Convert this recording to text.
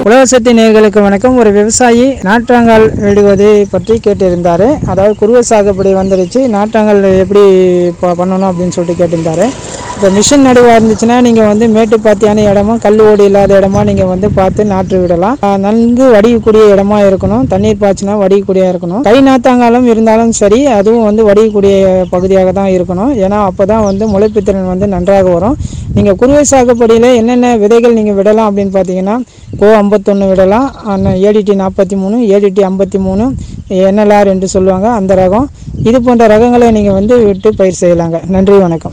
உலகசக்தி நேர்களுக்கு வணக்கம் ஒரு விவசாயி நாற்றாங்கால் விடுவதை பற்றி கேட்டிருந்தாரு அதாவது குருவை சாகுபடி வந்துடுச்சு நாற்றாங்கால் எப்படி ப- பண்ணணும் அப்படின்னு சொல்லிட்டு கேட்டிருந்தாரு இப்போ மிஷின் நடுவாக இருந்துச்சுன்னா நீங்கள் வந்து மேட்டுப்பாத்தியான இடமும் கல் ஓடி இல்லாத இடமா நீங்கள் வந்து பார்த்து நாற்று விடலாம் ஆஹ் நன்கு வடியக்கூடிய இடமா இருக்கணும் தண்ணீர் பாய்ச்சினா வடியக்கூடிய இருக்கணும் கை நாத்தாங்காலும் இருந்தாலும் சரி அதுவும் வந்து வடியக்கூடிய பகுதியாக தான் இருக்கணும் ஏன்னா அப்போ தான் வந்து முளைப்புத்திறன் வந்து நன்றாக வரும் நீங்கள் குருவை சாகுபடியில் என்னென்ன விதைகள் நீங்கள் விடலாம் அப்படின்னு பார்த்தீங்கன்னா கோ ஐம்பத்தொன்று விடலாம் ஏடிடி நாற்பத்தி மூணு ஏடிடி ஐம்பத்தி மூணு என்எல்ஆர் என்று சொல்லுவாங்க அந்த ரகம் இது போன்ற ரகங்களை நீங்கள் வந்து விட்டு பயிர் செய்யலாங்க நன்றி வணக்கம்